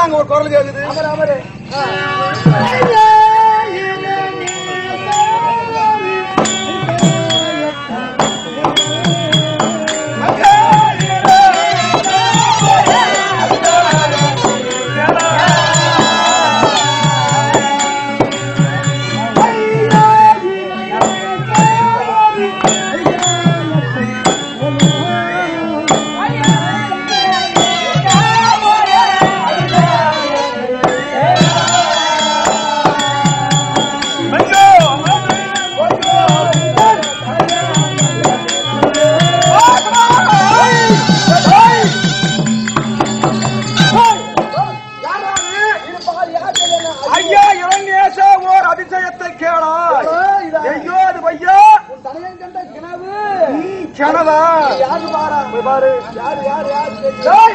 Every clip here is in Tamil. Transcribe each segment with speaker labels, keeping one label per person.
Speaker 1: என்னடா அங்க ஒரு குரல் கேக்குது
Speaker 2: அமரு அமரு
Speaker 1: ஐயா இளநேச ஓர் அதிசயத்தை கேளாய் ஐயோ அது பையா
Speaker 2: தலையன் கண்ட கிணவு
Speaker 1: கனவா
Speaker 2: யாரு பாரா
Speaker 1: போய் பாரு
Speaker 2: யாரு யாரு யாரு
Speaker 1: டேய்,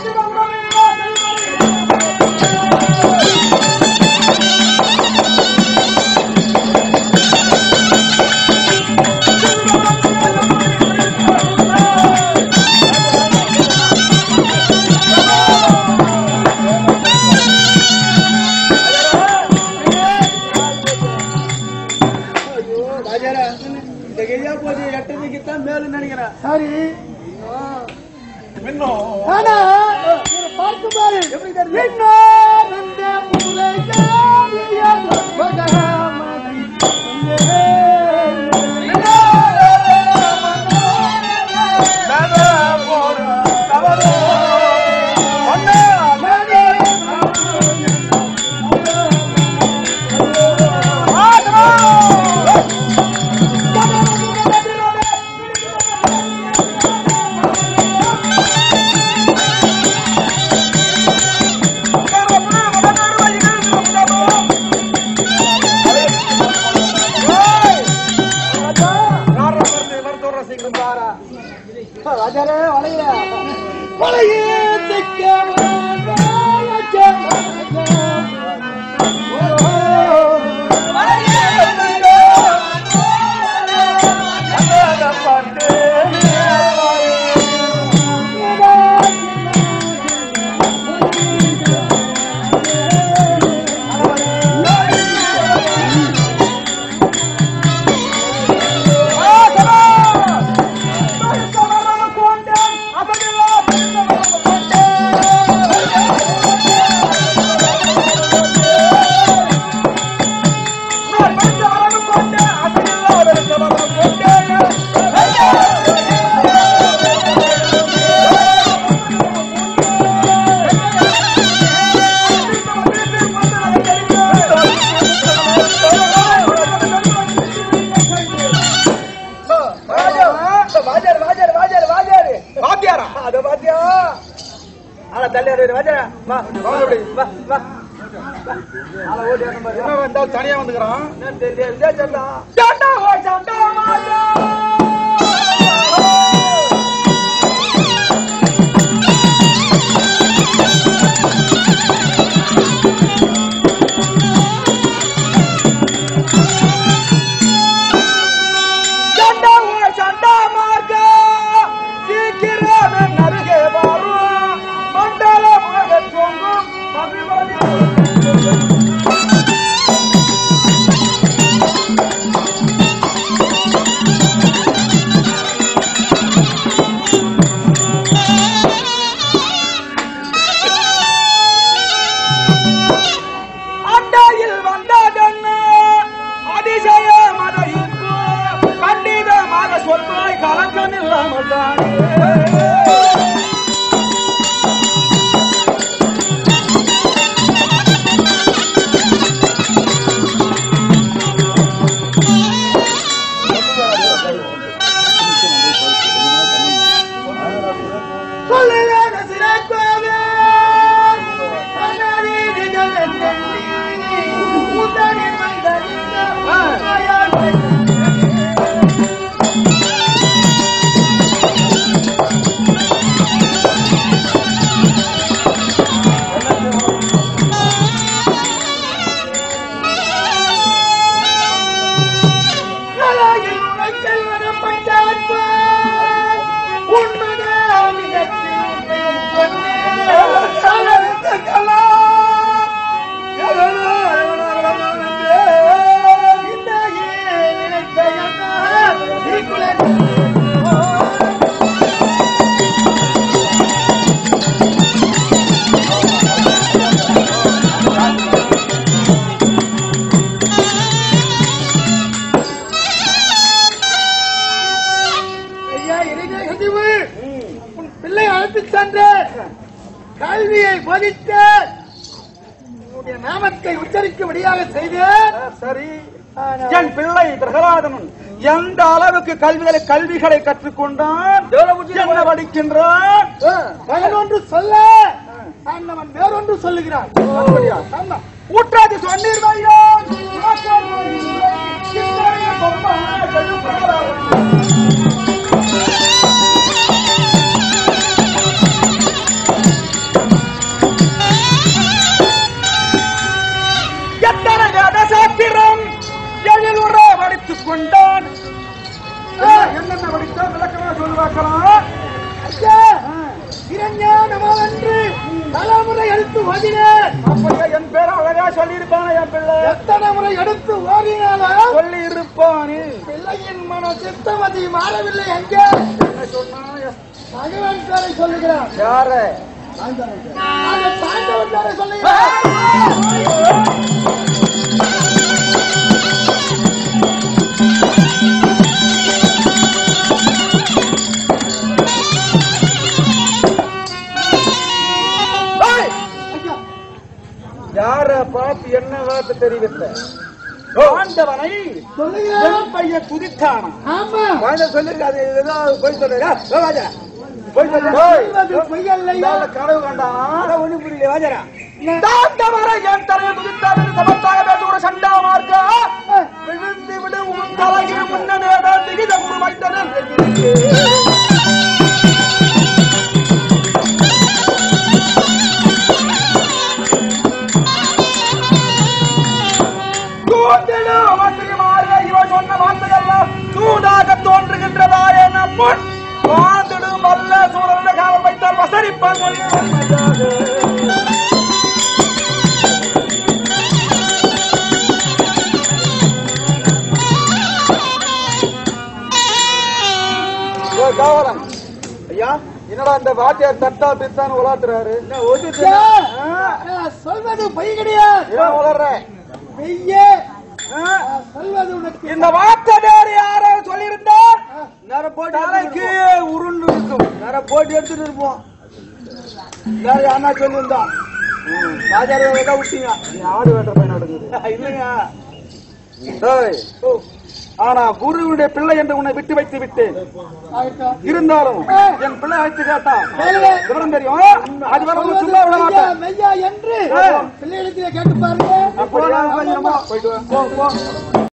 Speaker 2: ராஜாரா இந்த கையா போது எட்டதுக்கு தான் மேலும் நினைக்கிறேன்
Speaker 3: சரி
Speaker 1: இன்னும்
Speaker 3: ஆனா இவரை பார்த்து பாரு
Speaker 2: எப்படி தெரியுது?
Speaker 3: இன்னும் ரெண்டு முறை ஜாதியாக பகமதி.
Speaker 1: நட போற தவறோ ஒண்ணே சீக்கிரம் பாரா
Speaker 2: ராஜாரே வளைய
Speaker 3: வலையே சிக்க வாழச்ச
Speaker 2: வாஜார் வாஜார் வாஜார் வாஜார்
Speaker 1: வாத்தியாரா
Speaker 2: அத பாத்தியா ஆனா தள்ளி அறிவு வாஜாரா வா
Speaker 1: வா எப்படி?
Speaker 2: வா வா ஆளை ஓடி வரணும் பாரு.
Speaker 1: என்ன வந்தாலும் தனியா வந்துக்கிறான்
Speaker 2: என்ன தெரியல, இதே சண்டா. சண்டா, ஓ சண்டா, மாஜா. சண்டா, ஓ சண்டா, மாஜா. சீக்கிரம் என் அருகே வரும். மண்டல முகத் தொங்கும் மகிழ்வதி.
Speaker 3: ஆ அழைத்து சென்று கல்வியை போதித்து உன்னுடைய நாமத்தை உச்சரிக்கும்படியாக செய்து
Speaker 1: சரி என் பிள்ளை பிரகலாதனன் எந்த அளவுக்கு கல்விகளை கல்விகளை கற்றுக்கொண்டான் என்ன படிக்கின்றான்
Speaker 3: பயனொன்று சொல்ல அண்ணவன் வேறொன்று சொல்லுகிறான்
Speaker 1: அப்படியா?
Speaker 3: ஆமா
Speaker 1: ஊற்றாது சொன்னீர் வையோன். இத்தனைய பொம்மை பெரும் பிரகலாதன். எத்தனை வேத சாத்திரம் எழிலுற படித்துக் கொண்டான் ஆ, என்னென்ன படித்தான் விளக்கமா சொல்லுவாக்கலாம்
Speaker 3: ஐயா இரஞானமாவென்று பலமுறை எடுத்து ஓதினேன்
Speaker 1: அப்படியா என் பேரை அழகா சொல்லியிருப்பான என் பிள்ளை
Speaker 3: எத்தனை முறை எடுத்து ஓதினாலும்
Speaker 1: சொல்லி இருப்பானே
Speaker 3: பிள்ளையின் மன சித்தமதி மாறவில்லை எங்கே
Speaker 1: என்ன சொன்னா
Speaker 3: பகவான் பேரை சொல்லுகிறான்
Speaker 1: யாரு
Speaker 3: அந்த தாண்டவன் பேரை சொல்லுகிறான்
Speaker 1: ஏய்!
Speaker 3: ஐயா
Speaker 1: யார பார்த்து என்ன வார்த்தை தெரிவித்த ஆண்டவனை
Speaker 3: சொல்லுகிறான்
Speaker 1: என் பையன் துதித்தானா
Speaker 3: ஆமா
Speaker 1: குழந்தை சொல்லிருக்கு அது ஏதோ போய் சொல்லுங்க போய்
Speaker 3: சொல்வது பொய்யல்லையா
Speaker 1: கனவு கண்டானா ஒண்ணு புரியல வாஜரா தாண்டவரை என் தலையை துதித்தாரு சமத்தாக பேசுகிற சண்டா மார்க்க விழுந்து விடு உன் தலையில் முன்னே திகித குரு வைத்தனன் தூண்டிடு அவசியமாக இவன் சொன்ன வார்த்தையெல்லாம் சூடாக தோன்றுகின்றதா என முன் வாழ்ந்திடும் வல்ல சூழலுடைய காலம் வைத்தால் வசரிப்பான் காவலன் ஐயா என்னடா இந்த வாத்தியார் தட்டா பித்தான் உலாத்துறாரு
Speaker 3: ஐயா, நான் சொல்வது பொய் கிடையாது
Speaker 1: ஏன் உளர்ற
Speaker 3: மெய்யே
Speaker 1: ஆ?
Speaker 3: நான் சொல்வது உனக்கு
Speaker 1: இந்த வார்த்தை வேறு யாராவது சொல்லியிருந்தா நேரம் போட்டு தலைக்கு உருண்டு இருக்கும் நேரம் போட்டு எடுத்துட்டு இருப்போம் வேற யாரா சொல்லியிருந்தா ராஜாரை வேட்டா விட்டீங்க நீ ஆடு வேட்ட பையன் நடக்குது இல்லைங்க டேய், ஆனா குருவுடைய பிள்ளை என்று உன்னை விட்டு வைத்து விட்டேன்
Speaker 3: ஆகட்டும்.
Speaker 1: இருந்தாலும் என் பிள்ளை அழைத்து கேட்டா
Speaker 3: வேலை.
Speaker 1: விவரம் தெரியும் அது வர
Speaker 3: சொல்வது
Speaker 1: சும்மா விட
Speaker 3: மெய்யா,
Speaker 1: மாட்டேன்
Speaker 3: மெய்யா என்று பிள்ளைகளுக்கு கேட்டு பாருங்க
Speaker 1: அப்படியா? போயிட்டு வா. போ, போ.